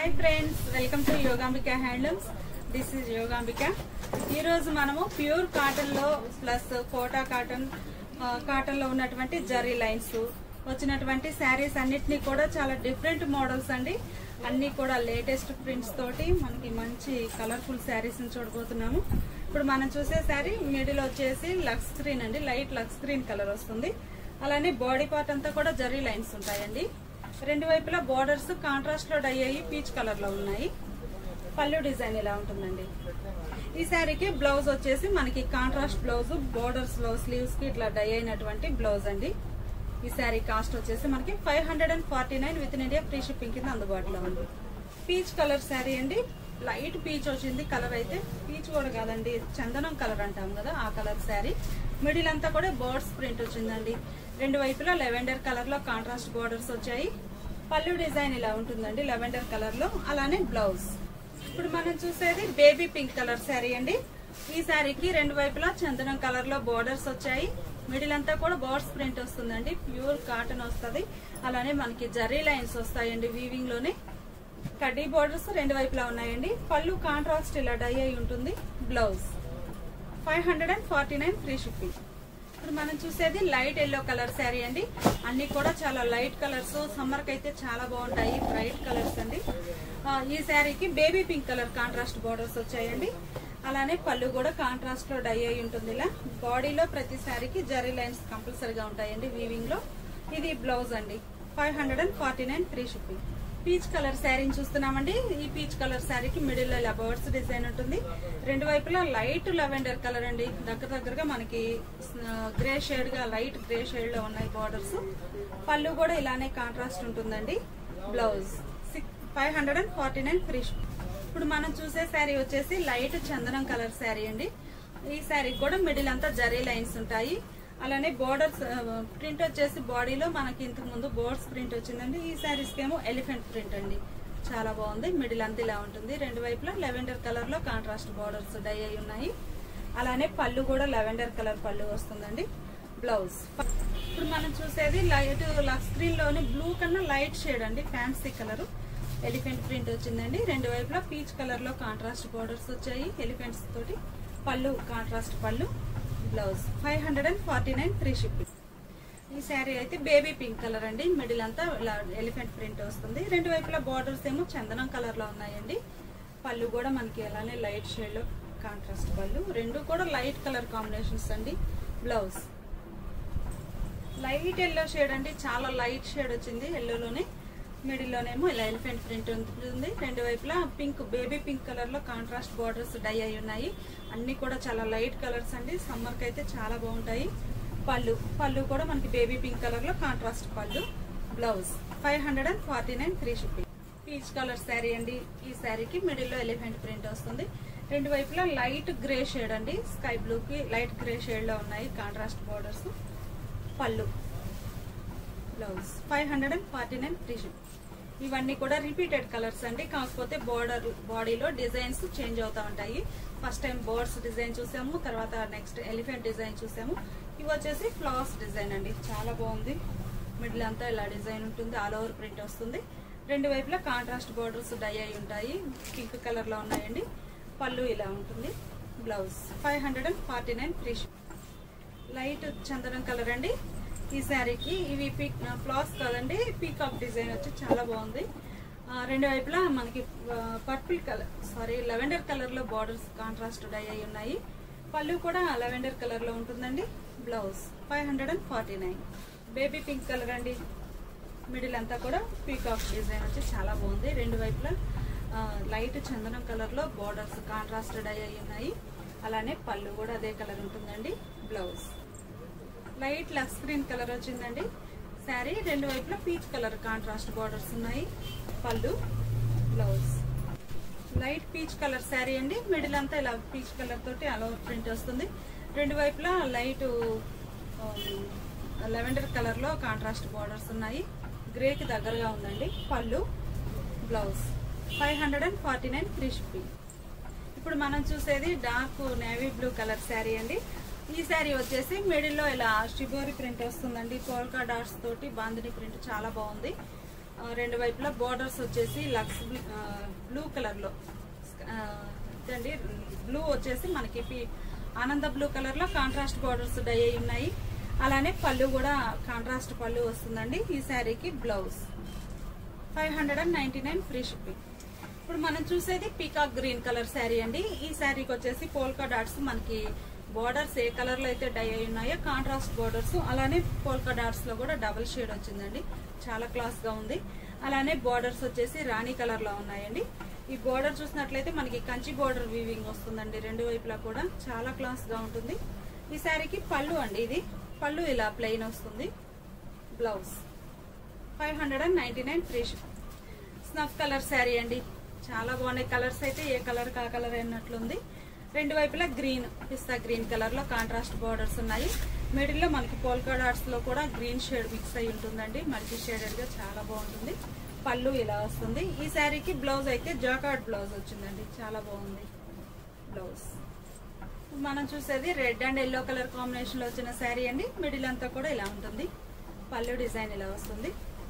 hi friends welcome to Yogambika handlooms this is Yogambika ఈ రోజు మనము ప్యూర్ కాటన్ లో ప్లస్ కోటా కాటన్ ఆ, కాటన్ లో ఉన్నటువంటి జరీ లైన్స్ వచ్చినటువంటి శారీస్ అన్నిటినీ కూడా చాలా డిఫరెంట్ మోడల్స్ అండి అన్ని కూడా లేటెస్ట్ ప్రింట్స్ తోటి మనకి మంచి కలర్ఫుల్ శారీస్ చూడబోతున్నాము ఇప్పుడు మనం చూసే శారీ మిడిల్ వచ్చేసి లక్స్ స్క్రీన్ అండి లైట్ లక్స్ స్క్రీన్ కలర్ వస్తుంది అలానే బాడీ పార్ట్ అంతా కూడా జరీ లైన్స్ ఉంటాయండి రెండు వైపులా బోర్డర్స్ కాంట్రాస్ట్ లో డై అయ్యి పీచ్ కలర్ లో ఉన్నాయి పళ్ళు డిజైన్ ఇలా ఉంటుందండి ఈ శారీకి బ్లౌజ్ వచ్చేసి మనకి కాంట్రాస్ట్ బ్లౌజ్ బోర్డర్స్ లో స్లీవ్స్ కి ఇట్లా డై అయినటువంటి బ్లౌజ్ అండి ఈ శారీ కాస్ట్ వచ్చేసి మనకి five hundred and forty nine with in India free shipping కింద అందుబాటులో ఉంది పీచ్ కలర్ శారీ అండి లైట్ పీచ్ వచ్చింది కలర్ అయితే పీచ్ కూడా కాదండి చందనం కలర్ అంటాం కదా ఆ కలర్ శారీ మిడిల్ అంతా కూడా బర్డ్స్ ప్రింట్ వచ్చిందండి రెండు వైపులా లెవెండర్ కలర్ లో కాంట్రాస్ట్ బోర్డర్స్ వచ్చాయి పళ్ళు డిజైన్ ఇలా ఉంటుందండి లెవెండర్ కలర్ లో అలానే బ్లౌజ్ ఇప్పుడు మనం చూసేది బేబీ పింక్ కలర్ శారీ అండి ఈ శారీకి రెండు వైపులా చందనం కలర్ లో బోర్డర్స్ వచ్చాయి మిడిల్ అంతా కూడా బోర్డ్స్ ప్రింట్ వస్తుందండి ప్యూర్ కాటన్ వస్తుంది అలానే మనకి జరీ లైన్స్ వస్తాయండి వీవింగ్ లోనే కడ్డీ బోర్డర్స్ రెండు వైపులా ఉన్నాయండి పళ్ళు కాంట్రాస్ట్ ఇలా డై అయి ఉంటుంది blouse five hundred and forty nine free shipping ఇప్పుడు మనం చూసేది లైట్ ఎల్లో కలర్ శారీ అండి అన్ని కూడా చాలా లైట్ కలర్స్ సమ్మర్ కి అయితే చాలా బాగుంటాయి బ్రైట్ కలర్స్ అండి ఆ, ఈ శారీకి baby pink colour contrast borders వచ్చాయండి అలానే పళ్ళు కూడా కాంట్రాస్ట్ లో డై అయి ఉంటుంది ఇలా బాడీలో ప్రతి శారీకి జరీ లైన్స్ కంపల్సరీగా ఉంటాయండి వీవింగ్ లో ఇది బ్లౌజ్ అండి five hundred and forty nine free shipping peach colour శారీని చూస్తున్నామండి ఈ పీచ్ కలర్ శారీకి మిడిల్ లో ఇలా బర్డ్స్ డిజైన్ ఉంటుంది రెండు వైపులా లైట్ లెవెండర్ కలర్ అండి దగ్గర దగ్గరగా మనకి గ్రే షేడ్ గా లైట్ గ్రే షేడ్ లో ఉన్నాయి బార్డర్స్ పళ్ళు కూడా ఇలానే కాంట్రాస్ట్ ఉంటుందండి blouse six five hundred and forty nine free ఇప్పుడు మనం చూసే శారీ వచ్చేసి లైట్ చందనం కలర్ శారీ అండి ఈ శారీ కూడా మిడిల్ అంతా జరీ లైన్స్ ఉంటాయి అలానే బోర్డర్స్ ప్రింట్ వచ్చేసి బాడీలో మనకి ఇంతకు ముందు బోర్డ్స్ ప్రింట్ వచ్చిందండి ఈ శారీస్ ఏమో ఎలిఫెంట్ ప్రింట్ అండి చాలా బాగుంది మిడిల్ అంతా ఇలా ఉంటుంది రెండు వైపులా లెవెండర్ కలర్ లో కాంట్రాస్ట్ బోర్డర్స్ డై అయి ఉన్నాయి అలానే పళ్ళు కూడా లెవెండర్ కలర్ పళ్ళు వస్తుందండి బ్లౌజ్ ఇప్పుడు మనం చూసేది లైట్ స్క్రీన్ లోని బ్లూ కన్నా లైట్ షేడ్ అండి ఫ్యాన్సీ కలర్ ఎలిఫెంట్ ప్రింట్ వచ్చిందండి రెండు వైపులా పీచ్ కలర్ లో కాంట్రాస్ట్ బోర్డర్స్ వచ్చాయి ఎలిఫెంట్స్ తోటి పళ్ళు కాంట్రాస్ట్ పళ్ళు blouse five hundred and forty nine free shipping ఈ శారీ అయితే బేబీ పింక్ కలర్ అండి మిడిల్ అంతా ఇలా ఎలిఫెంట్ ప్రింట్ వస్తుంది రెండు వైపులా బార్డర్స్ ఏమో చందనం కలర్ లో ఉన్నాయండి పళ్ళు కూడా మనకి అలానే లైట్ షేడ్ లో కాంట్రాస్ట్ పళ్ళు రెండు కూడా లైట్ కలర్ కాంబినేషన్స్ అండి బ్లౌజ్ లైట్ ఎల్లో షేడ్ అండి చాలా లైట్ షేడ్ వచ్చింది ఎల్లోలోనే మిడిల్ లోనేమో ఇలా ఎలిఫెంట్ ప్రింట్ ఉంటుంది రెండు వైపులా పింక్ బేబీ పింక్ కలర్ లో కాంట్రాస్ట్ బార్డర్స్ డై అయి ఉన్నాయి అన్ని కూడా చాలా లైట్ కలర్స్ అండి సమ్మర్ కి అయితే చాలా బాగుంటాయి పళ్ళు పళ్ళు కూడా మనకి బేబీ పింక్ కలర్ లో కాంట్రాస్ట్ పళ్ళు blouse five hundred and forty nine free shipping peach colour sari అండి ఈ శారీకి మిడిల్ లో ఎలిఫెంట్ ప్రింట్ వస్తుంది రెండు వైపులా లైట్ గ్రే షేడ్ అండి స్కై బ్లూ కి లైట్ గ్రే షేడ్ లో ఉన్నాయి కాంట్రాస్ట్ బార్డర్స్ పళ్ళు blouse five hundred and forty nine free ship ఇవన్నీ కూడా రిపీటెడ్ కలర్స్ అండి కాకపోతే బార్డర్ బాడీలో డిజైన్స్ చేంజ్ అవుతా ఉంటాయి ఫస్ట్ టైం బోర్డ్స్ డిజైన్ చూసాము తర్వాత నెక్స్ట్ ఎలిఫెంట్ డిజైన్ చూసాము ఇవి వచ్చేసి ఫ్లవర్స్ డిజైన్ అండి చాలా బాగుంది మిడిల్ అంతా ఇలా డిజైన్ ఉంటుంది ఆల్ ఓవర్ ప్రింట్ వస్తుంది రెండు వైపులా కాంట్రాస్ట్ బోర్డర్స్ డై అయి ఉంటాయి పింక్ కలర్ లో ఉన్నాయండి పళ్ళు ఇలా ఉంటుంది blouse five hundred and forty nine free ship light చందనం కలర్ అండి ఈ శారీకి ఇవి పీక్ ఫ్లాస్ కాదండి పీకాక్ డిజైన్ వచ్చి చాలా బాగుంది ఆ, రెండు వైపులా మనకి purple colour sorry lavender colour లో బార్డర్స్ కాంట్రాస్ట్ డై అయి ఉన్నాయి పళ్ళు కూడా లెవెండర్ కలర్ లో ఉంటుందండి blouse five hundred and forty nine baby pink colour అండి మిడిల్ అంతా కూడా పీకాక్ డిజైన్ వచ్చి చాలా బాగుంది రెండు వైపులా ఆ, లైట్ చందనం కలర్ లో బార్డర్స్ కాంట్రాస్ట్ డై అయి ఉన్నాయి అలానే పళ్ళు కూడా అదే కలర్ ఉంటుందండి బ్లౌజ్ లైట్ లక్స్ గ్రీన్ కలర్ వచ్చిందండి శారీ రెండు వైపులా పీచ్ కలర్ కాంట్రాస్ట్ బార్డర్స్ ఉన్నాయి పళ్ళు blouse light peach colour sari అండి మిడిల్ అంతా ఇలా పీచ్ కలర్ తోటి అలా ప్రింట్ వస్తుంది రెండు వైపులా లైట్ లెవెండర్ కలర్ లో కాంట్రాస్ట్ బార్డర్స్ ఉన్నాయి గ్రేకి దగ్గరగా ఉందండి పళ్ళు blouse five hundred and forty nine free shipping ఇప్పుడు మనం చూసేది dark navy blue colour sari అండి ఈ శారీ వచ్చేసి మిడిల్ లో ఇలా షిబోరి ప్రింట్ వస్తుందండి కోల్కా డాట్స్ తోటి బాందిని ప్రింట్ చాలా బాగుంది ఆ, రెండు వైపులా బోర్డర్స్ వచ్చేసి లక్స్ బ్లూ కలర్ లో ఆ, ఇదండి బ్లూ వచ్చేసి మనకి పి- ఆనంద బ్లూ కలర్ లో కాంట్రాస్ట్ బోర్డర్స్ డై అయి ఉన్నాయి అలానే పళ్ళు కూడా కాంట్రాస్ట్ పళ్ళు వస్తుందండి ఈ శారీకి blouse five hundred and ninety nine free shipping ఇప్పుడు మనం చూసేది పీకాక్ గ్రీన్ కలర్ శారీ అండి ఈ శారీకి వచ్చేసి పోల్కా డాట్స్ మనకి బోర్డర్స్ ఏ కలర్ లో అయితే డై అయి ఉన్నాయో కాంట్రాస్ట్ బోర్డర్స్ అలానే పోల్కా డాట్స్ లో కూడా డబుల్ షేడ్ వచ్చిందండి చాలా క్లాస్ గా ఉంది అలానే బోర్డర్స్ వచ్చేసి రాణి కలర్ లో ఉన్నాయండి ఈ బోర్డర్ చూసినట్లయితే మనకి కంచి బోర్డర్ వీవింగ్ వస్తుందండి రెండు వైపులా కూడా చాలా క్లాస్ గా ఉంటుంది ఈ శారీకి పళ్ళు అండి ఇది పళ్ళు ఇలా ప్లెయిన్ వస్తుంది blouse five hundred and ninety nine free snuff colour sari అండి చాలా బాగున్నాయి కలర్స్ అయితే ఏ కలర్ కా కలర్ అన్నట్లుంది రెండు వైపులా గ్రీన్ పిస్తా గ్రీన్ కలర్ లో కాంట్రాస్ట్ బార్డర్స్ ఉన్నాయి మిడిల్ లో మనకి పోల్కా డాట్స్ లో కూడా గ్రీన్ షేడ్ మిక్స్ అయి ఉంటుందండి మల్టీ షేడెడ్ గా చాలా బాగుంటుంది పళ్ళు ఇలా వస్తుంది ఈ శారీకి బ్లౌజ్ అయితే జాకార్డ్ బ్లౌజ్ వచ్చిందండి చాలా బాగుంది బ్లౌజ్ మనం చూసేది red and yellow colour combination లో వచ్చిన శారీ అండి మిడిల్ అంతా కూడా ఇలా ఉంటుంది పళ్ళు డిజైన్ ఇలా వస్తుంది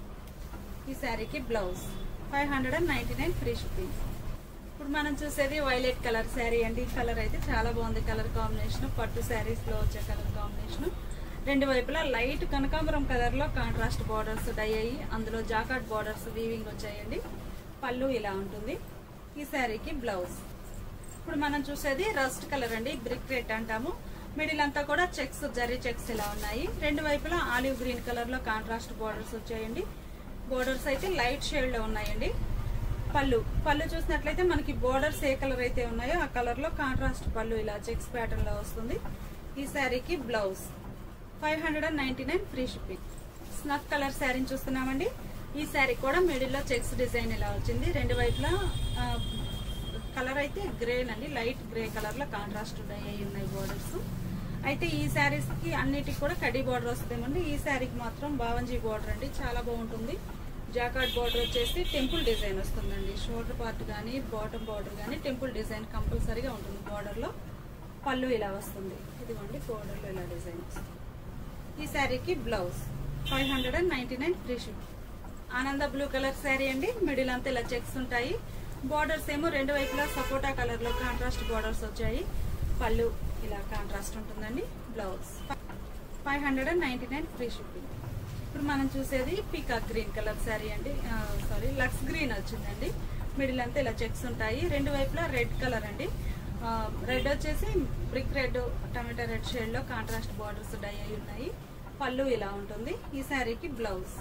ఈ శారీకి blouse five hundred and ninety nine free shipping ఇప్పుడు మనం చూసేది వైలెట్ కలర్ శారీ అండి ఈ కలర్ అయితే చాలా బాగుంది కలర్ కాంబినేషన్ పట్టు శారీస్ లో వచ్చే కలర్ కాంబినేషన్ రెండు వైపులా లైట్ కనకాంబరం కలర్ లో కాంట్రాస్ట్ బార్డర్స్ డై అయ్యి అందులో జాకాట్ బార్డర్స్ వీవింగ్ వచ్చాయండి పళ్ళు ఇలా ఉంటుంది ఈ శారీకి బ్లౌజ్ ఇప్పుడు మనం చూసేది రస్ట్ కలర్ అండి బ్రిక్ రెడ్ అంటాము మిడిల్ అంతా కూడా చెక్స్ జరీ చెక్స్ ఇలా ఉన్నాయి రెండు వైపులా ఆలివ్ గ్రీన్ కలర్ లో కాంట్రాస్ట్ బోర్డర్స్ వచ్చాయండి బోర్డర్స్ అయితే లైట్ షేడ్ లో ఉన్నాయండి పళ్ళు పళ్ళు చూసినట్లయితే మనకి బోర్డర్స్ ఏ కలర్ అయితే ఉన్నాయో ఆ కలర్ లో కాంట్రాస్ట్ పళ్ళు ఇలా చెక్స్ ప్యాటర్న్ లో వస్తుంది ఈ శారీకి blouse five hundred and ninety nine free shipping snuff colour శారీని చూస్తున్నామండి ఈ శారీ కూడా మిడిల్ లో చెక్స్ డిజైన్ ఇలా వచ్చింది రెండు వైపులా ఆ, కలర్ అయితే గ్రే అండి లైట్ గ్రే కలర్ లో కాంట్రాస్ట్ డై అయి ఉన్నాయి బోర్డర్స్ అయితే ఈ శారీస్ కి అన్నిటికి కూడా కడి బోర్డర్ వస్తుందేమండి ఈ శారీకి మాత్రం బావంజీ బోర్డర్ అండి చాలా బాగుంటుంది జాకాట్ బోర్డర్ వచ్చేసి టెంపుల్ డిజైన్ వస్తుందండి షోల్డర్ పార్ట్ కానీ బాటమ్ బోర్డర్ కానీ టెంపుల్ డిజైన్ కంపల్సరీగా ఉంటుంది బోర్డర్ లో పళ్ళు ఇలా వస్తుంది ఇదిగోండి బోర్డర్ లో ఇలా డిజైన్ వస్తుంది ఈ శారీకి blouse five hundred and ninety nine free ship ఆనంద బ్లూ కలర్ శారీ అండి మిడిల్ అంతా ఇలా చెక్స్ ఉంటాయి బార్డర్స్ ఏమో రెండు వైపులా సపోటా కలర్ లో కాంట్రాస్ట్ బార్డర్స్ వచ్చాయి పళ్ళు ఇలా కాంట్రాస్ట్ ఉంటుందండి blouse five hundred and ninety nine free shipping ఇప్పుడు మనం చూసేది పీకాక్ గ్రీన్ కలర్ శారీ అండి సారీ లక్స్ గ్రీన్ వచ్చిందండి మిడిల్ అంతా ఇలా చెక్స్ ఉంటాయి రెండు వైపులా రెడ్ కలర్ అండి రెడ్ వచ్చేసి బ్రిక్ రెడ్ టమాటా రెడ్ షేడ్ లో కాంట్రాస్ట్ బార్డర్స్ డై అయి ఉన్నాయి పళ్ళు ఇలా ఉంటుంది ఈ శారీకి బ్లౌజ్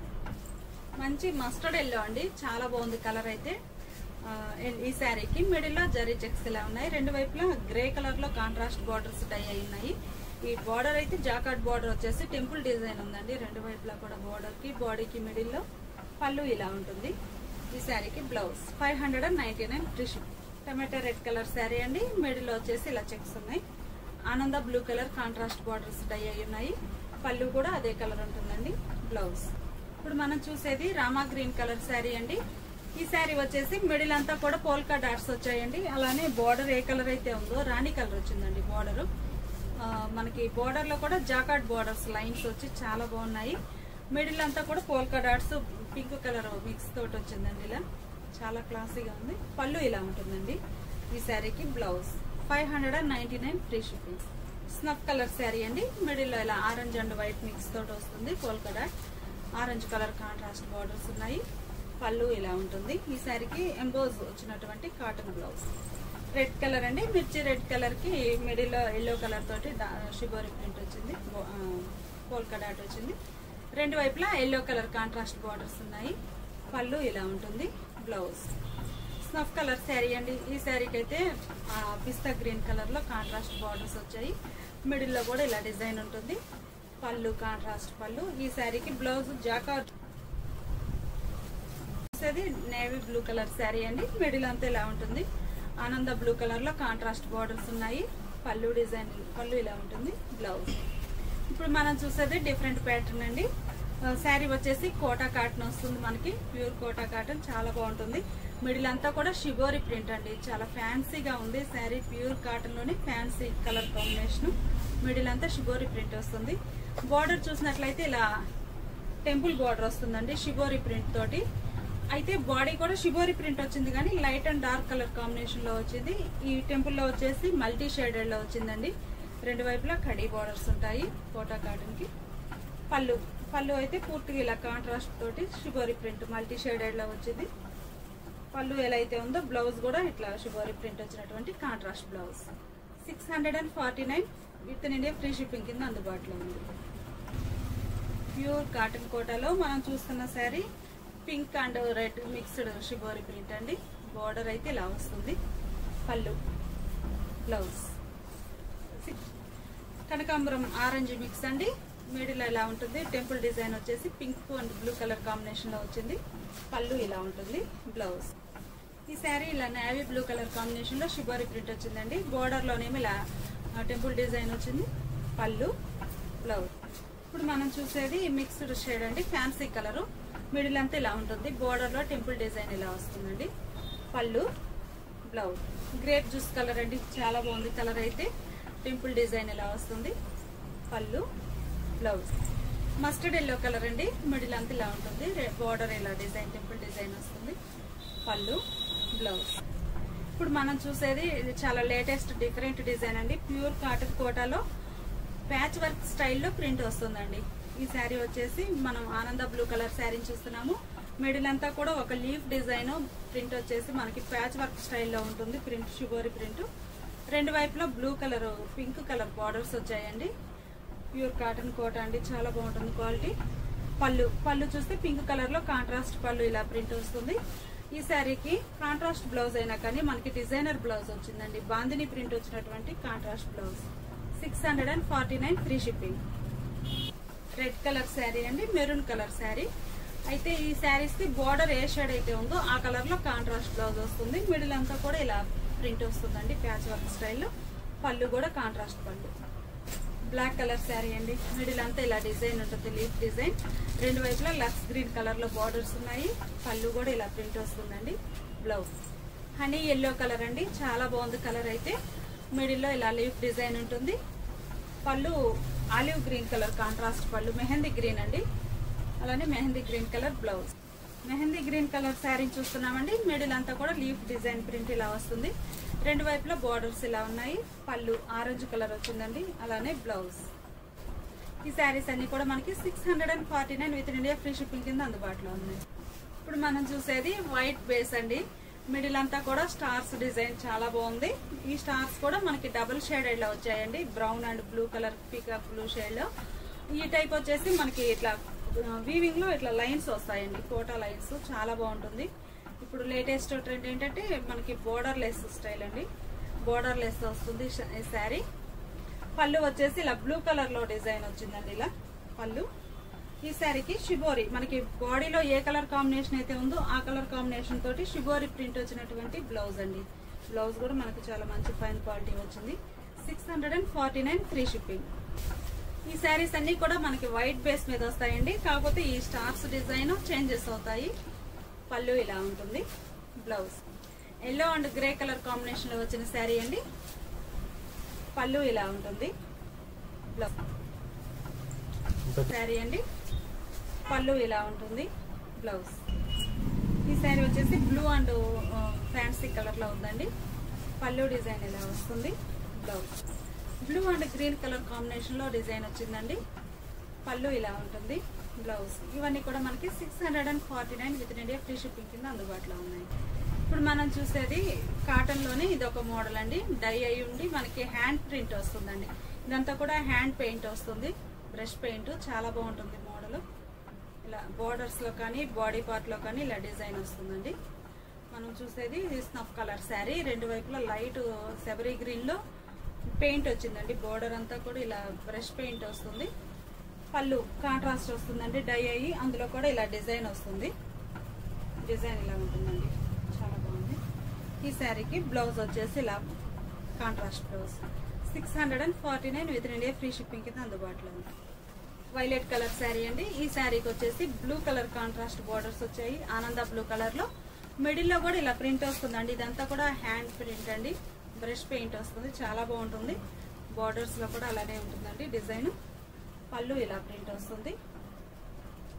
మంచి మస్టర్డ్ ఎల్లో అండి చాలా బాగుంది కలర్ అయితే ఆ, ఈ శారీకి మిడిల్ లో జరీ చెక్స్ ఇలా ఉన్నాయి రెండు వైపులా గ్రే కలర్ లో కాంట్రాస్ట్ బార్డర్స్ డై అయి ఉన్నాయి ఈ బార్డర్ అయితే జాకాట్ బార్డర్ వచ్చేసి టెంపుల్ డిజైన్ ఉందండి రెండు వైపులా కూడా బార్డర్ కి బాడీకి మిడిల్ లో పళ్ళు ఇలా ఉంటుంది ఈ శారీకి blouse five hundred and ninety nine tissue టమాటా రెడ్ కలర్ శారీ అండి మిడిల్ లో వచ్చేసి ఇలా చెక్స్ ఉన్నాయి ఆనంద blue colour contrast borders dye అయి ఉన్నాయి పళ్ళు కూడా అదే కలర్ ఉంటుందండి బ్లౌజ్ ఇప్పుడు మనం చూసేది రామా గ్రీన్ కలర్ శారీ అండి ఈ శారీ వచ్చేసి మిడిల్ అంతా కూడా పోల్కా డాట్స్ వచ్చాయండి అలానే బార్డర్ ఏ కలర్ అయితే ఉందో రాణి కలర్ వచ్చిందండి బార్డర్ మనకి బార్డర్ లో కూడా జాకాట్ బార్డర్స్ లైన్స్ వచ్చి చాలా బాగున్నాయి మిడిల్ అంతా కూడా polka dots pink colour mix తోటి వచ్చిందండి ఇలా చాలా క్లాసీగా ఉంది పళ్ళు ఇలా ఉంటుందండి ఈ శారీకి blouse five hundred and ninety nine free shipping snuff colour sari అండి మిడిల్ లో ఇలా ఆరెంజ్ అండ్ వైట్ మిక్స్ తోటి వస్తుంది polka dot orange colour contrast borders ఉన్నాయి పళ్ళు ఇలా ఉంటుంది ఈ శారీకి ఎంబోజ్ వచ్చినటువంటి కాటన్ బ్లౌజ్ రెడ్ కలర్ అండి మిర్చి రెడ్ కలర్ కి మిడిల్ లో ఎల్లో కలర్ తోటి షిబోరి ప్రింట్ వచ్చింది పోల్కా డాట్ వచ్చింది రెండు వైపులా ఎల్లో కలర్ కాంట్రాస్ట్ బార్డర్స్ ఉన్నాయి పళ్ళు ఇలా ఉంటుంది బ్లౌజ్ స్నఫ్ కలర్ శారీ అండి ఈ శారీకి అయితే ఆ, పిస్తా గ్రీన్ కలర్ లో కాంట్రాస్ట్ బార్డర్స్ వచ్చాయి మిడిల్ లో కూడా ఇలా డిజైన్ ఉంటుంది పళ్ళు కాంట్రాస్ట్ పళ్ళు ఈ శారీకి బ్లౌజ్ జాకాట్ వచ్చేది నేవీ బ్లూ కలర్ శారీ అండి మిడిల్ అంతా ఇలా ఉంటుంది ఆనంద బ్లూ కలర్ లో కాంట్రాస్ట్ బార్డర్స్ ఉన్నాయి పళ్ళు డిజైన్ పళ్ళు ఇలా ఉంటుంది బ్లౌజ్ ఇప్పుడు మనం చూసేది డిఫరెంట్ ప్యాటర్న్ అండి శారీ వచ్చేసి కోటా కాటన్ వస్తుంది మనకి ప్యూర్ కోటా కాటన్ చాలా బాగుంటుంది మిడిల్ అంతా కూడా షిబోరి ప్రింట్ అండి చాలా ఫ్యాన్సీగా ఉంది శారీ ప్యూర్ కాటన్ లోని ఫ్యాన్సీ కలర్ కాంబినేషన్ మిడిల్ అంతా షిబోరి ప్రింట్ వస్తుంది బార్డర్ చూసినట్లయితే ఇలా టెంపుల్ బార్డర్ వస్తుందండి షిబోరి ప్రింట్ తోటి అయితే బాడీ కూడా షిబోరి ప్రింట్ వచ్చింది కానీ light and dark colour combination లో వచ్చింది ఈ టెంపుల్ లో వచ్చేసి మల్టీ షేడెడ్ లో వచ్చిందండి రెండు వైపులా కడీ బార్డర్స్ ఉంటాయి కోటా కాటన్ కి పళ్ళు పళ్ళు అయితే పూర్తిగా ఇలా కాంట్రాస్ట్ తోటి షిబోరి ప్రింట్ మల్టీ షేడెడ్ లో వచ్చింది పళ్ళు ఎలా అయితే ఉందో బ్లౌజ్ కూడా ఇట్లా షిబోరి ప్రింట్ వచ్చినటువంటి contrast blouse six hundred and forty nine with in India free shipping కింద అందుబాటులో ఉంది ప్యూర్ కాటన్ కోటాలో మనం చూస్తున్న sari pink and red mixed shibori print అండి బార్డర్ అయితే ఇలా వస్తుంది పళ్ళు బ్లౌజ్ కనకాంబరం ఆరెంజ్ మిక్స్ అండి మిడిల్ ఇలా ఉంటుంది టెంపుల్ డిజైన్ వచ్చేసి pink and blue colour combination లో వచ్చింది పళ్ళు ఇలా ఉంటుంది బ్లౌజ్ ఈ శారీ ఇలా నేవీ బ్లూ కలర్ కాంబినేషన్ లో షిబోరి ప్రింట్ వచ్చిందండి బోర్డర్ లోనేమో ఇలా టెంపుల్ డిజైన్ వచ్చింది పళ్ళు బ్లౌజ్ ఇప్పుడు మనం చూసేది మిక్స్డ్ షేడ్ అండి ఫ్యాన్సీ కలర్ మిడిల్ అంతా ఇలా ఉంటుంది బోర్డర్ లో టెంపుల్ డిజైన్ ఇలా వస్తుందండి పళ్ళు బ్లౌజ్ గ్రేప్ జ్యూస్ కలర్ అండి చాలా బాగుంది కలర్ అయితే టెంపుల్ డిజైన్ ఇలా వస్తుంది పళ్ళు బ్లౌజ్ మస్టర్డ్ ఎల్లో కలర్ అండి మిడిల్ అంతా ఇలా ఉంటుంది బోర్డర్ ఇలా డిజైన్ టెంపుల్ డిజైన్ వస్తుంది పళ్ళు బ్లౌజ్ ఇప్పుడు మనం చూసేది ఇది చాలా లేటెస్ట్ డిఫరెంట్ డిజైన్ అండి ప్యూర్ కాటన్ కోటాలో ప్యాచ్ వర్క్ స్టైల్లో ప్రింట్ వస్తుందండి ఈ శారీ వచ్చేసి మనం ఆనంద బ్లూ కలర్ శారీని చూస్తున్నాము మిడిల్ అంతా కూడా ఒక లీఫ్ డిజైన్ ప్రింట్ వచ్చేసి మనకి ప్యాచ్ వర్క్ స్టైల్లో ఉంటుంది ప్రింట్ షుగోరి ప్రింట్ రెండు వైపులా blue colour pink colour borders వచ్చాయండి ప్యూర్ కాటన్ కోట అండి చాలా బాగుంటుంది క్వాలిటీ పళ్ళు పళ్ళు చూస్తే పింక్ కలర్ లో కాంట్రాస్ట్ పళ్ళు ఇలా ప్రింట్ వస్తుంది ఈ శారీకి కాంట్రాస్ట్ బ్లౌజ్ అయినా కానీ మనకి డిజైనర్ బ్లౌజ్ వచ్చిందండి బాందిని ప్రింట్ వచ్చినటువంటి contrast blouse six hundred and forty nine free shipping red colour sari అండి మెరూన్ కలర్ శారీ అయితే ఈ శారీస్ కి బార్డర్ ఏ షేడ్ అయితే ఉందో ఆ కలర్ లో కాంట్రాస్ట్ బ్లౌజ్ వస్తుంది మిడిల్ అంతా కూడా ఇలా ప్రింట్ వస్తుందండి ప్యాచ్ వర్క్ స్టైల్లో పళ్ళు కూడా కాంట్రాస్ట్ పళ్ళు బ్లాక్ కలర్ శారీ అండి మిడిల్ అంతా ఇలా డిజైన్ ఉంటుంది లీఫ్ డిజైన్ రెండు వైపులా లక్స్ గ్రీన్ కలర్ లో బార్డర్స్ ఉన్నాయి పళ్ళు కూడా ఇలా ప్రింట్ వస్తుందండి బ్లౌజ్ హనీ ఎల్లో కలర్ అండి చాలా బాగుంది కలర్ అయితే మిడిల్ లో ఇలా లీఫ్ డిజైన్ ఉంటుంది పళ్ళు ఆలివ్ గ్రీన్ కలర్ కాంట్రాస్ట్ పళ్ళు మెహందీ గ్రీన్ అండి అలానే mehndi green colour blouse mehndi green colour sari చూస్తున్నామండి మిడిల్ అంతా కూడా లీఫ్ డిజైన్ ప్రింట్ ఇలా వస్తుంది రెండు వైపులా బార్డర్స్ ఇలా ఉన్నాయి పళ్ళు ఆరెంజ్ కలర్ వచ్చిందండి అలానే బ్లౌజ్ ఈ శారీస్ అన్ని కూడా మనకి six hundred and forty nine with India free shipping కింద అందుబాటులో ఉన్నాయి ఇప్పుడు మనం చూసేది వైట్ బేస్ అండి మిడిల్ అంతా కూడా స్టార్స్ డిజైన్ చాలా బాగుంది ఈ స్టార్స్ కూడా మనకి డబుల్ షేడెడ్ లో వచ్చాయండి బ్రౌన్ అండ్ బ్లూ కలర్ పికప్ బ్లూ షేడ్ లో ఈ టైప్ వచ్చేసి మనకి ఇట్లా వీవింగ్ లో ఇట్లా లైన్స్ వస్తాయండి కోటా లైన్స్ చాలా బాగుంటుంది ఇప్పుడు లేటెస్ట్ ట్రెండ్ ఏంటంటే మనకి బోర్డర్ లెస్ స్టైల్ అండి బోర్డర్ లెస్ వస్తుంది ష- ఈ శారీ పళ్ళు వచ్చేసి ఇలా బ్లూ కలర్ లో డిజైన్ వచ్చిందండి ఇలా పళ్ళు ఈ శారీకి షిబోరి మనకి బాడీలో ఏ కలర్ కాంబినేషన్ అయితే ఉందో ఆ కలర్ కాంబినేషన్ తోటి షిబోరి ప్రింట్ వచ్చినటువంటి బ్లౌజ్ అండి బ్లౌజ్ కూడా మనకి చాలా మంచి ఫైన్ క్వాలిటీ వచ్చింది six hundred and forty nine free shipping ఈ శారీస్ అన్ని కూడా మనకి వైట్ బేస్ మీద వస్తాయండి కాకపోతే ఈ స్టార్స్ డిజైన్ చేంజెస్ అవుతాయి పళ్ళు ఇలా ఉంటుంది blouse yellow and grey colour combination లో వచ్చిన శారీ అండి పళ్ళు ఇలా ఉంటుంది బ్లౌజ్ శారీ అండి పళ్ళు ఇలా ఉంటుంది బ్లౌజ్ ఈ శారీ వచ్చేసి బ్లూ అండ్ ఫ్యాన్సీ కలర్ లో ఉందండి పళ్ళు డిజైన్ ఇలా వస్తుంది blouse blue and green colour combination లో డిజైన్ వచ్చిందండి పళ్ళు ఇలా ఉంటుంది బ్లౌజ్ ఇవన్నీ కూడా మనకి six hundred and forty nine with India free shipping కింద అందుబాటులో ఉన్నాయి ఇప్పుడు మనం చూసేది కాటన్ లోనే ఇది ఒక మోడల్ అండి డై అయి ఉండి మనకి హ్యాండ్ ప్రింట్ వస్తుందండి ఇదంతా కూడా హ్యాండ్ పెయింట్ వస్తుంది బ్రష్ పెయింట్ చాలా బాగుంటుంది మోడల్ ఇలా బోర్డర్స్ లో కానీ బాడీ పార్ట్ లో కానీ ఇలా డిజైన్ వస్తుందండి మనం చూసేది స్నఫ్ కలర్ శారీ రెండు వైపులా లైట్ సెబరీ గ్రీన్ లో పెయింట్ వచ్చిందండి బోర్డర్ అంతా కూడా ఇలా బ్రష్ పెయింట్ వస్తుంది పళ్ళు కాంట్రాస్ట్ వస్తుందండి డై అయ్యి అందులో కూడా ఇలా డిజైన్ వస్తుంది డిజైన్ ఇలా ఉంటుందండి చాలా బాగుంది ఈ శారీకి బ్లౌజ్ వచ్చేసి ఇలా contrast blouse six hundred and forty nine with India free shipping కింద అందుబాటులో ఉంది వైలెట్ కలర్ శారీ అండి ఈ శారీకి వచ్చేసి బ్లూ కలర్ కాంట్రాస్ట్ బార్డర్స్ వచ్చాయి ఆనంద బ్లూ కలర్ లో మిడిల్ లో కూడా ఇలా ప్రింట్ వస్తుందండి ఇదంతా కూడా హ్యాండ్ ప్రింట్ అండి బ్రష్ పెయింట్ వస్తుంది చాలా బాగుంటుంది బార్డర్స్ లో కూడా అలానే ఉంటుందండి డిజైన్ పళ్ళు ఇలా ప్రింట్ వస్తుంది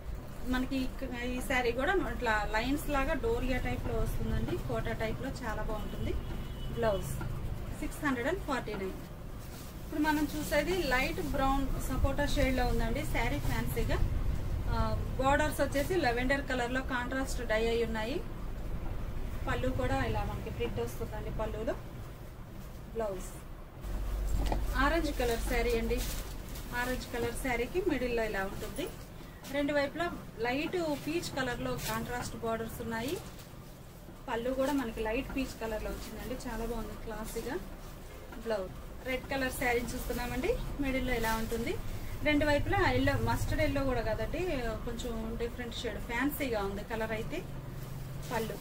మనకి ఇక- ఈ శారీ కూడా ఇట్లా లైన్స్ లాగా డోరియా టైప్ లో వస్తుందండి కోటా టైప్ లో చాలా బాగుంటుంది blouse six hundred and forty nine ఇప్పుడు మనం చూసేది లైట్ బ్రౌన్ సపోటా షేడ్ లో ఉందండి శారీ ఫ్యాన్సీగా బార్డర్స్ వచ్చేసి లెవెండర్ కలర్ లో కాంట్రాస్ట్ డై అయి ఉన్నాయి పళ్ళు కూడా ఇలా మనకి ప్రింట్ వస్తుందండి పళ్ళులో బ్లౌజ్ ఆరెంజ్ కలర్ శారీ అండి ఆరెంజ్ కలర్ శారీకి మిడిల్లో ఇలా ఉంటుంది రెండు వైపులా లైట్ పీచ్ కలర్ లో కాంట్రాస్ట్ బార్డర్స్ ఉన్నాయి పళ్ళు కూడా మనకి లైట్ పీచ్ కలర్ లో వచ్చిందండి చాలా బాగుంది క్లాసీగా బ్లౌజ్ రెడ్ కలర్ శారీ చూస్తున్నామండి మిడిల్లో ఇలా ఉంటుంది రెండు వైపులా ఎల్లో మస్టర్డ్ ఎల్లో కూడా కదండి కొంచెం డిఫరెంట్ షేడ్ ఫ్యాన్సీగా ఉంది కలర్ అయితే పళ్ళు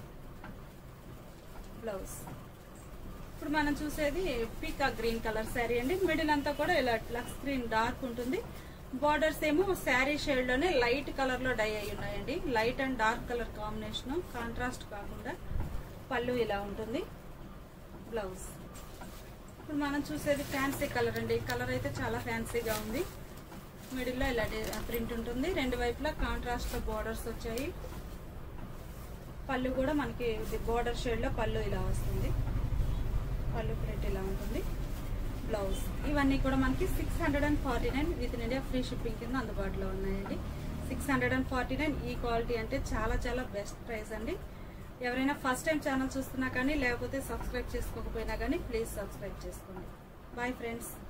బ్లౌజ్ ఇప్పుడు మనం చూసేది పీకా గ్రీన్ కలర్ శారీ అండి మిడిల్ అంతా కూడా ఇలా లక్స్ గ్రీన్ డార్క్ ఉంటుంది బార్డర్స్ ఏమో శారీ షేడ్ లోనే లైట్ కలర్ లో డై అయి ఉన్నాయండి light and dark colour combination contrast కాకుండా పళ్ళు ఇలా ఉంటుంది బ్లౌజ్ ఇప్పుడు మనం చూసేది ఫ్యాన్సీ కలర్ అండి కలర్ అయితే చాలా ఫ్యాన్సీగా ఉంది మిడిల్ లో ఇలా ప్రింట్ ఉంటుంది రెండు వైపులా కాంట్రాస్ట్ లో బార్డర్స్ వచ్చాయి పళ్ళు కూడా మనకి బార్డర్ షేడ్ లో పళ్ళు ఇలా వస్తుంది పళ్ళు ప్రింట్ ఇలా ఉంటుంది బ్లౌజ్ ఇవన్నీ కూడా మనకి six hundred and forty nine with in India free shipping కింద అందుబాటులో ఉన్నాయండి six hundred and forty nine ఈ క్వాలిటీ అంటే చాలా చాలా బెస్ట్ ప్రైస్ అండి ఎవరైనా ఫస్ట్ టైం ఛానల్ చూస్తున్నా కానీ లేకపోతే సబ్స్క్రైబ్ చేసుకోకపోయినా కానీ ప్లీజ్ సబ్స్క్రైబ్ చేసుకోండి బాయ్ ఫ్రెండ్స్